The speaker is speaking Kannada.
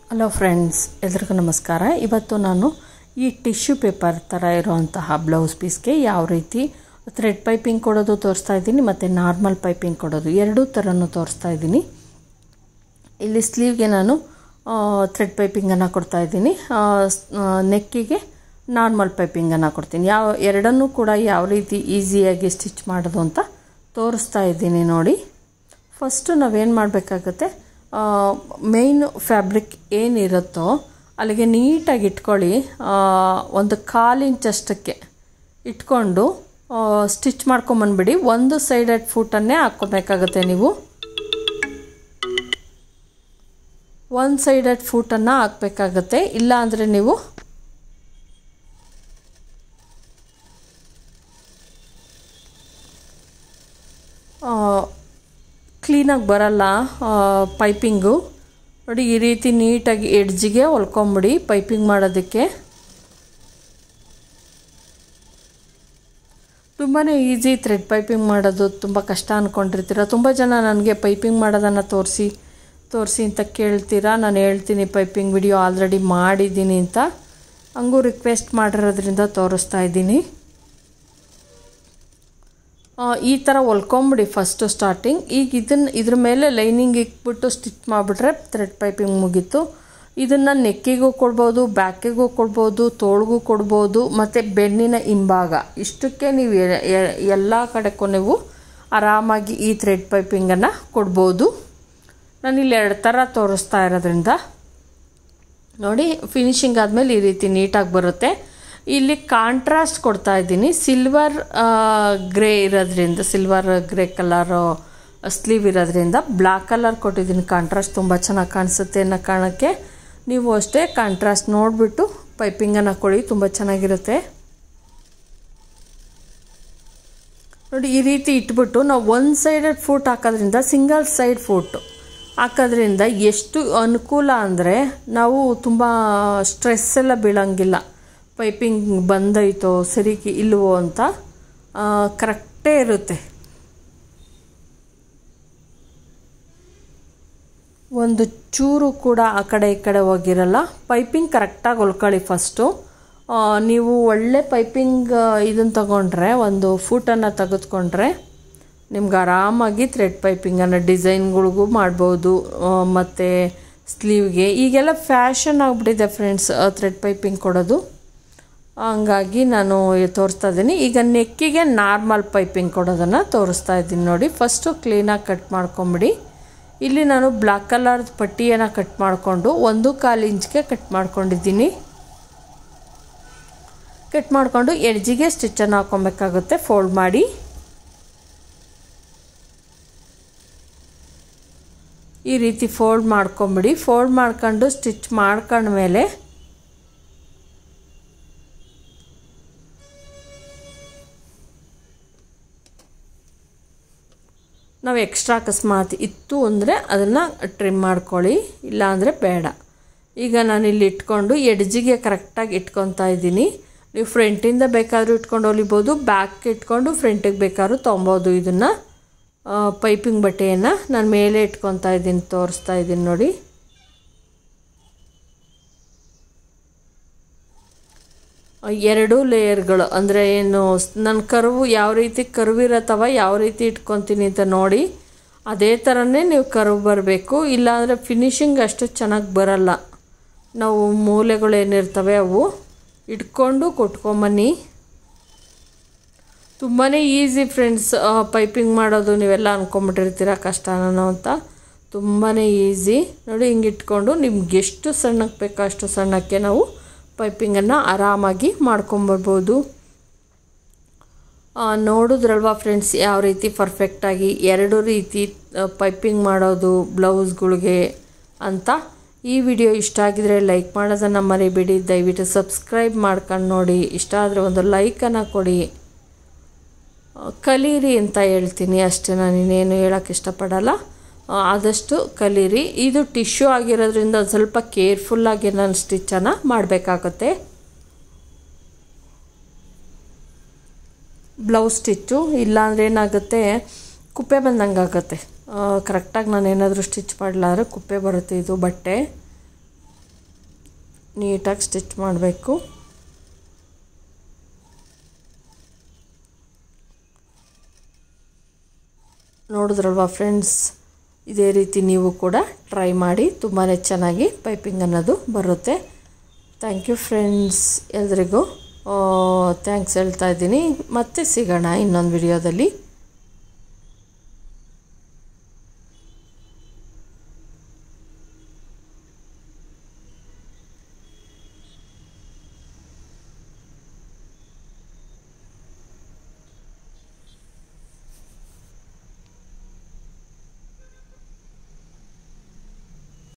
ಹಲೋ ಫ್ರೆಂಡ್ಸ್ ಎಲ್ರಿಗೂ ನಮಸ್ಕಾರ ಇವತ್ತು ನಾನು ಈ ಟಿಶ್ಯೂ ಪೇಪರ್ ಥರ ಇರುವಂತಹ ಬ್ಲೌಸ್ ಪೀಸ್ಗೆ ಯಾವ ರೀತಿ ಥ್ರೆಡ್ ಪೈಪಿಂಗ್ ಕೊಡೋದು ತೋರಿಸ್ತಾ ಇದ್ದೀನಿ ಮತ್ತು ನಾರ್ಮಲ್ ಪೈಪಿಂಗ್ ಕೊಡೋದು ಎರಡೂ ಥರನೂ ತೋರಿಸ್ತಾ ಇದ್ದೀನಿ ಇಲ್ಲಿ ಸ್ಲೀವ್ಗೆ ನಾನು ಥ್ರೆಡ್ ಪೈಪಿಂಗನ್ನು ಕೊಡ್ತಾ ಇದ್ದೀನಿ ನೆಕ್ಕಿಗೆ ನಾರ್ಮಲ್ ಪೈಪಿಂಗನ್ನು ಕೊಡ್ತೀನಿ ಯಾವ ಎರಡನ್ನೂ ಕೂಡ ಯಾವ ರೀತಿ ಈಸಿಯಾಗಿ ಸ್ಟಿಚ್ ಮಾಡೋದು ಅಂತ ತೋರಿಸ್ತಾ ಇದ್ದೀನಿ ನೋಡಿ ಫಸ್ಟು ನಾವೇನು ಮಾಡಬೇಕಾಗತ್ತೆ ಮೇಯ್ನ್ ಫ್ಯಾಬ್ರಿಕ್ ಏನಿರುತ್ತೋ ಅಲ್ಲಿಗೆ ನೀಟಾಗಿ ಇಟ್ಕೊಳ್ಳಿ ಒಂದು ಕಾಲು ಇಂಚಷ್ಟಕ್ಕೆ ಇಟ್ಕೊಂಡು ಸ್ಟಿಚ್ ಮಾಡ್ಕೊಂಬಂದ್ಬಿಡಿ ಒಂದು ಸೈಡೆಡ್ ಫೂಟನ್ನೇ ಹಾಕ್ಕೊಬೇಕಾಗತ್ತೆ ನೀವು ಒಂದು ಸೈಡೆಡ್ ಫೂಟನ್ನು ಹಾಕಬೇಕಾಗತ್ತೆ ಇಲ್ಲ ಅಂದರೆ ನೀವು ಕ್ಲೀನಾಗಿ ಬರಲ್ಲ ಪೈಪಿಂಗು ನೋಡಿ ಈ ರೀತಿ ನೀಟಾಗಿ ಎಡ್ಜಿಗೆ ಹೊಲ್ಕೊಂಬಿಡಿ ಪೈಪಿಂಗ್ ಮಾಡೋದಕ್ಕೆ ತುಂಬಾ ಈಸಿ ಥ್ರೆಡ್ ಪೈಪಿಂಗ್ ಮಾಡೋದು ತುಂಬ ಕಷ್ಟ ಅಂದ್ಕೊಂಡಿರ್ತೀರ ತುಂಬ ಜನ ನನಗೆ ಪೈಪಿಂಗ್ ಮಾಡೋದನ್ನು ತೋರಿಸಿ ತೋರಿಸಿ ಅಂತ ಕೇಳ್ತೀರಾ ನಾನು ಹೇಳ್ತೀನಿ ಪೈಪಿಂಗ್ ವಿಡಿಯೋ ಆಲ್ರೆಡಿ ಮಾಡಿದ್ದೀನಿ ಅಂತ ಹಂಗೂ ರಿಕ್ವೆಸ್ಟ್ ಮಾಡಿರೋದ್ರಿಂದ ತೋರಿಸ್ತಾ ಇದ್ದೀನಿ ಈ ಥರ ಹೊಲ್ಕೊಂಬಿಡಿ ಫಸ್ಟು ಸ್ಟಾರ್ಟಿಂಗ್ ಈಗ ಇದನ್ನು ಇದ್ರ ಮೇಲೆ ಲೈನಿಂಗ್ ಇಕ್ಬಿಟ್ಟು ಸ್ಟಿಚ್ ಮಾಡಿಬಿಟ್ರೆ ಥ್ರೆಡ್ ಪೈಪಿಂಗ್ ಮುಗೀತು ಇದನ್ನು ನೆಕ್ಕಿಗೂ ಕೊಡ್ಬೋದು ಬ್ಯಾಕಿಗೂ ಕೊಡ್ಬೋದು ತೋಳ್ಗೂ ಕೊಡ್ಬೋದು ಮತ್ತು ಬೆನ್ನಿನ ಹಿಂಭಾಗ ಇಷ್ಟಕ್ಕೆ ನೀವು ಎಲ್ಲ ಕಡೆಗೂ ನೀವು ಆರಾಮಾಗಿ ಈ ಥ್ರೆಡ್ ಪೈಪಿಂಗನ್ನು ಕೊಡ್ಬೋದು ನಾನಿಲ್ಲಿ ಎರಡು ಥರ ತೋರಿಸ್ತಾ ಇರೋದ್ರಿಂದ ನೋಡಿ ಫಿನಿಶಿಂಗ್ ಆದಮೇಲೆ ಈ ರೀತಿ ನೀಟಾಗಿ ಬರುತ್ತೆ ಇಲ್ಲಿ ಕಾಂಟ್ರಾಸ್ಟ್ ಕೊಡ್ತಾ ಇದ್ದೀನಿ ಸಿಲ್ವರ್ ಗ್ರೇ ಇರೋದ್ರಿಂದ ಸಿಲ್ವರ್ ಗ್ರೇ ಕಲರು ಸ್ಲೀವ್ ಇರೋದ್ರಿಂದ ಬ್ಲ್ಯಾಕ್ ಕಲರ್ ಕೊಟ್ಟಿದ್ದೀನಿ ಕಾಂಟ್ರಾಸ್ಟ್ ತುಂಬ ಚೆನ್ನಾಗಿ ಕಾಣಿಸುತ್ತೆ ಅನ್ನೋ ಕಾರಣಕ್ಕೆ ನೀವು ಅಷ್ಟೇ ಕಾಂಟ್ರಾಸ್ಟ್ ನೋಡಿಬಿಟ್ಟು ಪೈಪಿಂಗನ್ನು ಕೊಡಿ ತುಂಬ ಚೆನ್ನಾಗಿರುತ್ತೆ ನೋಡಿ ಈ ರೀತಿ ಇಟ್ಬಿಟ್ಟು ನಾವು ಒನ್ ಸೈಡೆಡ್ ಫೂಟ್ ಹಾಕೋದ್ರಿಂದ ಸಿಂಗಲ್ ಸೈಡ್ ಫೂಟು ಹಾಕೋದ್ರಿಂದ ಎಷ್ಟು ಅನುಕೂಲ ಅಂದರೆ ನಾವು ತುಂಬ ಸ್ಟ್ರೆಸ್ ಎಲ್ಲ ಬೀಳಂಗಿಲ್ಲ ಪೈಪಿಂಗ್ ಬಂದೈತೋ ಸರಿಗೆ ಇಲ್ವೋ ಅಂತ ಕರೆಕ್ಟೇ ಇರುತ್ತೆ ಒಂದು ಚೂರು ಕೂಡ ಆ ಕಡೆ ಈ ಕಡೆ ಹೋಗಿರಲ್ಲ ಪೈಪಿಂಗ್ ಕರೆಕ್ಟಾಗಿ ಹೊಲ್ಕೊಳ್ಳಿ ಫಸ್ಟು ನೀವು ಒಳ್ಳೆ ಪೈಪಿಂಗ್ ಇದನ್ನು ತಗೊಂಡ್ರೆ ಒಂದು ಫೂಟನ್ನು ತೆಗೆದುಕೊಂಡ್ರೆ ನಿಮ್ಗೆ ಆರಾಮಾಗಿ ಥ್ರೆಡ್ ಪೈಪಿಂಗನ್ನು ಡಿಸೈನ್ಗಳಿಗೂ ಮಾಡ್ಬೋದು ಮತ್ತು ಸ್ಲೀವ್ಗೆ ಈಗೆಲ್ಲ ಫ್ಯಾಷನ್ ಆಗಿಬಿಟ್ಟಿದೆ ಫ್ರೆಂಡ್ಸ್ ಥ್ರೆಡ್ ಪೈಪಿಂಗ್ ಕೊಡೋದು ಹಂಗಾಗಿ ನಾನು ತೋರಿಸ್ತಾ ಇದ್ದೀನಿ ಈಗ ನೆಕ್ಕಿಗೆ ನಾರ್ಮಲ್ ಪೈಪಿಂಗ್ ಕೊಡೋದನ್ನು ತೋರಿಸ್ತಾ ಇದ್ದೀನಿ ನೋಡಿ ಫಸ್ಟು ಕ್ಲೀನಾಗಿ ಕಟ್ ಮಾಡ್ಕೊಂಬಿಡಿ ಇಲ್ಲಿ ನಾನು ಬ್ಲ್ಯಾಕ್ ಕಲರ್ ಪಟ್ಟಿಯನ್ನು ಕಟ್ ಮಾಡಿಕೊಂಡು ಒಂದು ಕಾಲು ಇಂಚ್ಗೆ ಕಟ್ ಮಾಡ್ಕೊಂಡಿದ್ದೀನಿ ಕಟ್ ಮಾಡಿಕೊಂಡು ಎಡ್ಜಿಗೆ ಸ್ಟಿಚ್ಚನ್ನು ಹಾಕೊಬೇಕಾಗುತ್ತೆ ಫೋಲ್ಡ್ ಮಾಡಿ ಈ ರೀತಿ ಫೋಲ್ಡ್ ಮಾಡ್ಕೊಂಬಿಡಿ ಫೋಲ್ಡ್ ಮಾಡ್ಕೊಂಡು ಸ್ಟಿಚ್ ಮಾಡ್ಕೊಂಡ್ಮೇಲೆ ನಾವು ಎಕ್ಸ್ಟ್ರಾ ಅಕಸ್ಮಾತ್ ಇತ್ತು ಅಂದರೆ ಅದನ್ನು ಟ್ರಿಮ್ ಮಾಡ್ಕೊಳ್ಳಿ ಇಲ್ಲ ಅಂದರೆ ಬೇಡ ಈಗ ನಾನು ಇಲ್ಲಿ ಇಟ್ಕೊಂಡು ಎಡ್ಜಿಗೆ ಕರೆಕ್ಟಾಗಿ ಇಟ್ಕೊತಾ ಇದ್ದೀನಿ ನೀವು ಫ್ರಂಟಿಂದ ಬೇಕಾದರೂ ಇಟ್ಕೊಂಡು ಹೊಲಿಬೋದು ಬ್ಯಾಕ್ ಇಟ್ಕೊಂಡು ಫ್ರಂಟಿಗೆ ಬೇಕಾದ್ರೂ ತೊಗೊಬೋದು ಇದನ್ನು ಪೈಪಿಂಗ್ ಬಟ್ಟೆಯನ್ನು ನಾನು ಮೇಲೆ ಇಟ್ಕೊತಾ ಇದ್ದೀನಿ ತೋರಿಸ್ತಾ ಇದ್ದೀನಿ ನೋಡಿ ಎರಡು ಲೇಯರ್ಗಳು ಅಂದರೆ ಏನು ನನ್ನ ಕರುವು ಯಾವ ರೀತಿ ಕರುವಿರತ್ತವ ಯಾವ ರೀತಿ ಇಟ್ಕೊತೀನಿ ಅಂತ ನೋಡಿ ಅದೇ ಥರನೇ ನೀವು ಕರುವು ಬರಬೇಕು ಇಲ್ಲಾಂದರೆ ಫಿನಿಶಿಂಗ್ ಅಷ್ಟು ಚೆನ್ನಾಗಿ ಬರಲ್ಲ ನಾವು ಮೂಲೆಗಳು ಏನಿರ್ತವೆ ಅವು ಇಟ್ಕೊಂಡು ಕೊಟ್ಕೊಂಬನ್ನಿ ತುಂಬಾ ಈಸಿ ಫ್ರೆಂಡ್ಸ್ ಪೈಪಿಂಗ್ ಮಾಡೋದು ನೀವೆಲ್ಲ ಅಂದ್ಕೊಂಬಿಟ್ಟಿರ್ತೀರ ಕಷ್ಟನೋ ಅಂತ ತುಂಬಾ ಈಸಿ ನೋಡಿ ಹಿಂಗೆ ಇಟ್ಕೊಂಡು ನಿಮ್ಗೆ ಎಷ್ಟು ಸಣ್ಣಕ್ಕೆ ಬೇಕೋ ಅಷ್ಟು ಸಣ್ಣಕ್ಕೆ ನಾವು ಪೈಪಿಂಗನ್ನು ಆರಾಮಾಗಿ ಮಾಡ್ಕೊಂಬರ್ಬೋದು ನೋಡಿದ್ರಲ್ವಾ ಫ್ರೆಂಡ್ಸ್ ಯಾವ ರೀತಿ ಪರ್ಫೆಕ್ಟಾಗಿ ಎರಡು ರೀತಿ ಪೈಪಿಂಗ್ ಮಾಡೋದು ಬ್ಲೌಸ್ಗಳಿಗೆ ಅಂತ ಈ ವಿಡಿಯೋ ಇಷ್ಟ ಆಗಿದರೆ ಲೈಕ್ ಮಾಡೋದನ್ನು ಮರಿಬೇಡಿ ದಯವಿಟ್ಟು ಸಬ್ಸ್ಕ್ರೈಬ್ ಮಾಡ್ಕೊಂಡು ನೋಡಿ ಇಷ್ಟ ಆದರೆ ಒಂದು ಲೈಕನ್ನು ಕೊಡಿ ಕಲೀರಿ ಅಂತ ಹೇಳ್ತೀನಿ ಅಷ್ಟೇ ನಾನು ಇನ್ನೇನು ಹೇಳೋಕ್ಕೆ ಇಷ್ಟಪಡಲ್ಲ ಆದಷ್ಟು ಕಲೀರಿ ಇದು ಟಿಶ್ಯೂ ಆಗಿರೋದ್ರಿಂದ ಸ್ವಲ್ಪ ಕೇರ್ಫುಲ್ಲಾಗಿ ನಾನು ಸ್ಟಿಚ್ಚನ್ನು ಮಾಡಬೇಕಾಗತ್ತೆ ಬ್ಲೌಸ್ ಸ್ಟಿಚ್ಚು ಇಲ್ಲಾಂದ್ರೆ ಏನಾಗುತ್ತೆ ಕುಪ್ಪೆ ಬಂದಂಗೆ ಆಗುತ್ತೆ ಕರೆಕ್ಟಾಗಿ ನಾನು ಏನಾದರೂ ಸ್ಟಿಚ್ ಮಾಡಲಾದ್ರೆ ಕುಪ್ಪೆ ಬರುತ್ತೆ ಇದು ಬಟ್ಟೆ ನೀಟಾಗಿ ಸ್ಟಿಚ್ ಮಾಡಬೇಕು ನೋಡಿದ್ರಲ್ವಾ ಫ್ರೆಂಡ್ಸ್ ಇದೇ ರೀತಿ ನೀವು ಕೂಡ ಟ್ರೈ ಮಾಡಿ ತುಂಬಾ ಚೆನ್ನಾಗಿ ಪೈಪಿಂಗ್ ಅನ್ನೋದು ಬರುತ್ತೆ ಥ್ಯಾಂಕ್ ಯು ಫ್ರೆಂಡ್ಸ್ ಎಲ್ರಿಗೂ ಥ್ಯಾಂಕ್ಸ್ ಹೇಳ್ತಾ ಇದ್ದೀನಿ ಮತ್ತೆ ಸಿಗೋಣ ಇನ್ನೊಂದು ವಿಡಿಯೋದಲ್ಲಿ